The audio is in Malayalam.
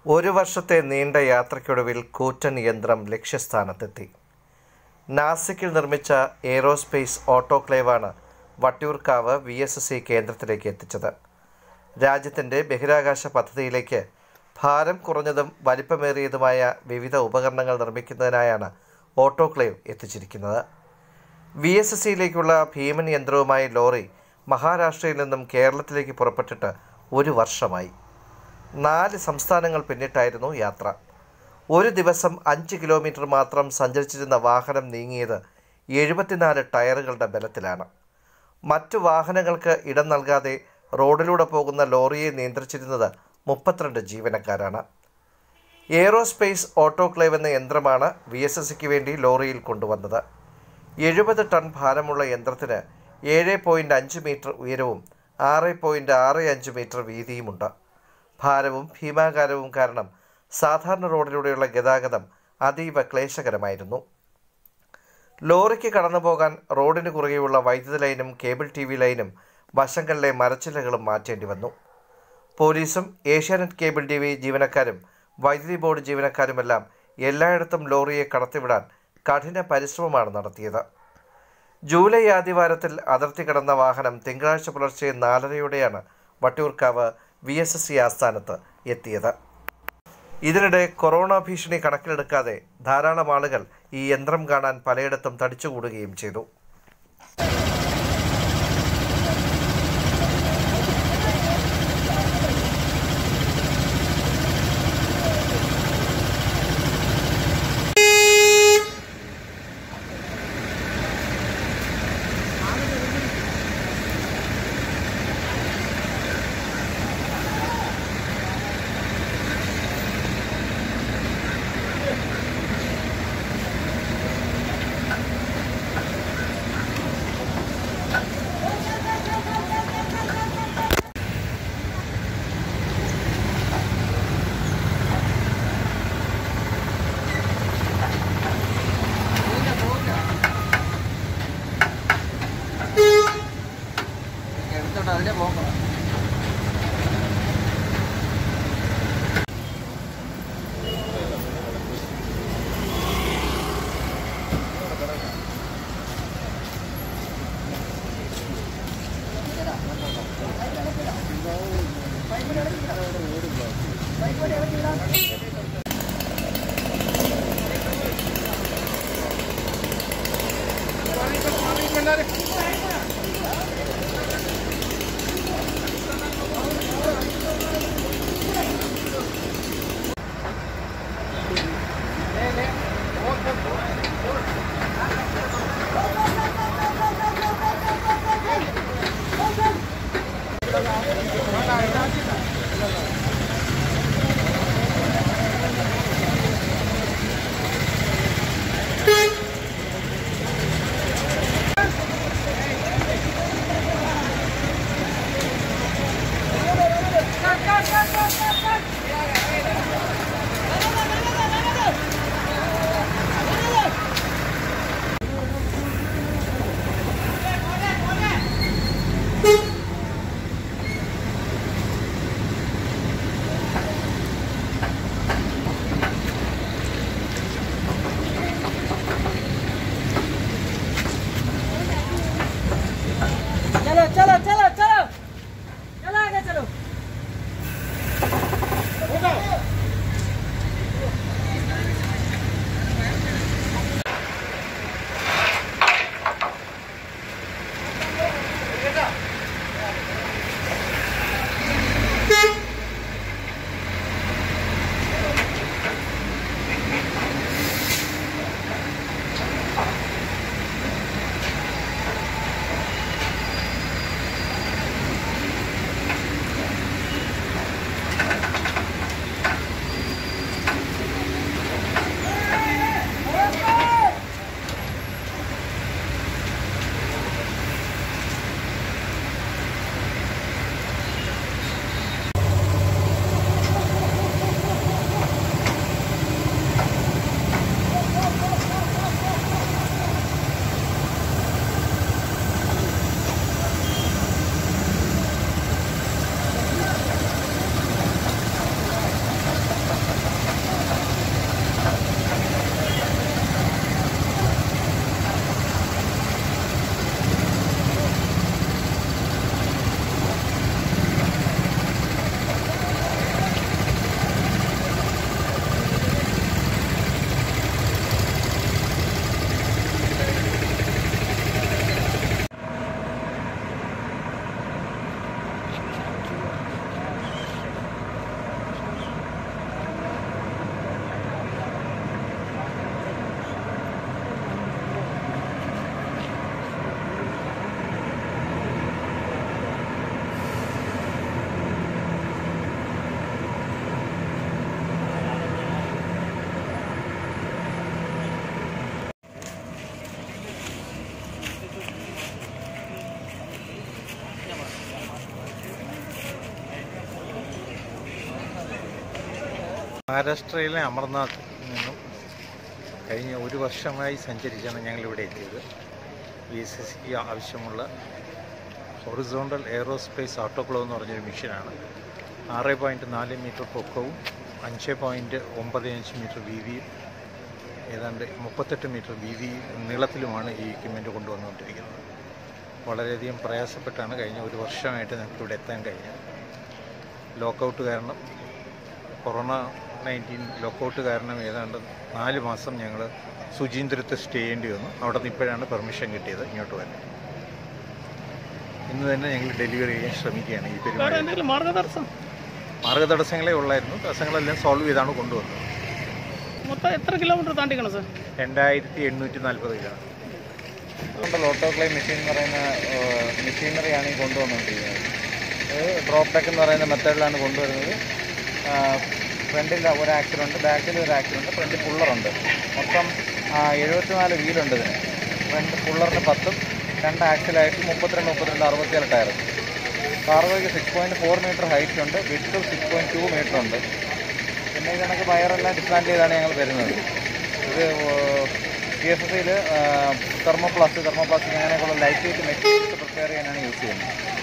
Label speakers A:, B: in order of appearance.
A: ഒരു വർഷത്തെ നീണ്ട യാത്രയ്ക്കൊടുവിൽ കൂറ്റൻ യന്ത്രം ലക്ഷ്യസ്ഥാനത്തെത്തി നാസിക്കിൽ നിർമ്മിച്ച എയ്റോസ്പേസ് ഓട്ടോക്ലേവാണ് Vattiyoorkavu V S S C കേന്ദ്രത്തിലേക്ക് എത്തിച്ചത് രാജ്യത്തിൻ്റെ ബഹിരാകാശ പദ്ധതിയിലേക്ക് ഭാരം കുറഞ്ഞതും വലിപ്പമേറിയതുമായ വിവിധ ഉപകരണങ്ങൾ നിർമ്മിക്കുന്നതിനായാണ് ഓട്ടോക്ലേവ് എത്തിച്ചിരിക്കുന്നത് വി എസ് എസ് സിയിലേക്കുള്ള ഭീമൻ യന്ത്രവുമായി ലോറി മഹാരാഷ്ട്രയിൽ നിന്നും കേരളത്തിലേക്ക് പുറപ്പെട്ടിട്ട് ഒരു വർഷമായി നാല് സംസ്ഥാനങ്ങൾ പിന്നിട്ടായിരുന്നു യാത്ര ഒരു ദിവസം അഞ്ച് കിലോമീറ്റർ മാത്രം സഞ്ചരിച്ചിരുന്ന വാഹനം നീങ്ങിയത് എഴുപത്തിനാല് ടയറുകളുടെ ബലത്തിലാണ് മറ്റു വാഹനങ്ങൾക്ക് ഇടം നൽകാതെ റോഡിലൂടെ പോകുന്ന ലോറിയെ നിയന്ത്രിച്ചിരുന്നത് മുപ്പത്തിരണ്ട് ജീവനക്കാരാണ് എയ്റോസ്പേസ് ഓട്ടോക്ലേവ് എന്ന യന്ത്രമാണ് വി എസ് എസ് സിക്ക് വേണ്ടി ലോറിയിൽ കൊണ്ടുവന്നത് എഴുപത് ടൺ ഭാരമുള്ള യന്ത്രത്തിന് ഏഴ് പോയിൻ്റ് അഞ്ച് മീറ്റർ ഉയരവും ആറ് പോയിൻ്റ് ആറ് അഞ്ച് മീറ്റർ വീതിയുമുണ്ട് ഭാരവും ഭീമാകാരവും കാരണം സാധാരണ റോഡിലൂടെയുള്ള ഗതാഗതം അതീവ ക്ലേശകരമായിരുന്നു ലോറിക്ക് കടന്നു പോകാൻ റോഡിന് കുറുകെയുള്ള വൈദ്യുത ലൈനും കേബിൾ ടി വി ലൈനും വശങ്ങളിലെ മരച്ചില്ലകളും മാറ്റേണ്ടി വന്നു പോലീസും ഏഷ്യാനെറ്റ് കേബിൾ ടി വി ജീവനക്കാരും വൈദ്യുതി ബോർഡ് ജീവനക്കാരുമെല്ലാം എല്ലായിടത്തും ലോറിയെ കടത്തിവിടാൻ കഠിന പരിശ്രമമാണ് നടത്തിയത് ജൂലൈ ആദ്യവാരത്തിൽ അതിർത്തി കടന്ന വാഹനം തിങ്കളാഴ്ച പുലർച്ചെ നാലരയോടെയാണ് Vattiyoorkavu V S S C ആസ്ഥാനത്ത് എത്തിയത് ഇതിനിടെ കൊറോണ ഭീഷണി കണക്കിലെടുക്കാതെ ധാരാളം ആളുകൾ ഈ യന്ത്രം കാണാൻ പലയിടത്തും തടിച്ചുകൂടുകയും ചെയ്തു
B: എടുത്തോണ്ട് അതിന്റെ പോക്കാം മഹാരാഷ്ട്രയിലെ അമർനാഥിൽ നിന്നും കഴിഞ്ഞ ഒരു വർഷമായി സഞ്ചരിച്ചാണ് ഞങ്ങൾ ഇവിടെ എത്തിയത് വി എസ് എസ് സിക്ക് ആവശ്യമുള്ള ഹൊറിസോണ്ടൽ എയറോസ്പേസ് ഓട്ടോക്ലോ എന്ന് പറഞ്ഞൊരു മിഷനാണ് ആറ് പോയിൻറ്റ് നാല് മീറ്റർ പൊക്കവും അഞ്ച് പോയിൻറ്റ് ഒമ്പത് അഞ്ച് മീറ്റർ വീതിയും ഏതാണ്ട് മുപ്പത്തെട്ട് മീറ്റർ വീതി നീളത്തിലുമാണ് ഈ എക്യുപ്മെൻറ്റ് കൊണ്ടുവന്നുകൊണ്ടിരിക്കുന്നത് വളരെയധികം പ്രയാസപ്പെട്ടാണ് കഴിഞ്ഞ ഒരു വർഷമായിട്ട് ഞങ്ങൾക്ക് ഇവിടെ എത്താൻ കഴിഞ്ഞത് ലോക്കൗട്ട് കാരണം കൊറോണ നയൻറ്റീൻ ലോക്കൗട്ട് കാരണം ഏതാണ്ട് നാല് മാസം ഞങ്ങൾ ശുചീന്ദ്രത്ത് സ്റ്റേ ചെയ്യേണ്ടി വന്നു അവിടെ നിന്ന് ഇപ്പോഴാണ് പെർമിഷൻ കിട്ടിയത് ഇങ്ങോട്ട് വരാൻ ഇന്ന് തന്നെ ഞങ്ങൾ ഡെലിവറി ചെയ്യാൻ ശ്രമിക്കുകയാണ് ഈ
C: വേറെ
B: പെരുമാറി
C: എന്തെങ്കിലും മാർഗതടസ്സം
B: മാർഗതടസ്സങ്ങളെ ഉള്ളായിരുന്നു തടസ്സങ്ങളെല്ലാം സോൾവ് ചെയ്താണ് കൊണ്ടുവന്നത്
C: മൊത്തം എത്ര കിലോമീറ്റർ താണ്ടിക്കണം സാർ
B: രണ്ടായിരത്തി എണ്ണൂറ്റി നാൽപ്പത് കിലോ
D: ഉണ്ടല്ലോ ഓട്ടോക്ലൈവ് മെഷീൻ എന്ന് പറയുന്ന മെഷീനറിയാണ് ഈ കൊണ്ടുവന്നുകൊണ്ടിരിക്കുന്നത് അത് ഡ്രോപ്പ് ടെക് എന്ന് പറയുന്ന മെത്തേഡിലാണ് കൊണ്ടുവരുന്നത് ഫ്രണ്ടിൽ ഒരു ആക്സിലുണ്ട് ബാക്കിൽ ഒരു ആക്സിലുണ്ട് ഫ്രണ്ടിൽ പുള്ളറുണ്ട് മൊത്തം എഴുപത്തിനാല് വീലുണ്ട് ഇതിന് ഫ്രണ്ട് പുള്ളറിന് പത്തും രണ്ട് ആക്സിലായിട്ട് മുപ്പത്തിരണ്ട് മുപ്പത്തിരണ്ട് അറുപത്തിയേഴ് ടയർ കാർഗോയ്ക്ക് six point four metre height ഉണ്ട് width six point two metre ഉണ്ട് പിന്നെ ഇത് കണക്ക് വയറെല്ലാം ഡിസ്മാൻഡ് ചെയ്താണ് ഞങ്ങൾ വരുന്നത് ഇത് പി എസ് എസ് സിയിൽ തെർമോപ്ലാസ്റ്റ് തെർമോപ്ലാസ്റ്റിക് അങ്ങനെയൊക്കെയുള്ള ലൈറ്റ് വെയിറ്റ് മെറ്റീരിയൽസ് പ്രിപ്പയർ ചെയ്യാനാണ് യൂസ് ചെയ്യുന്നത്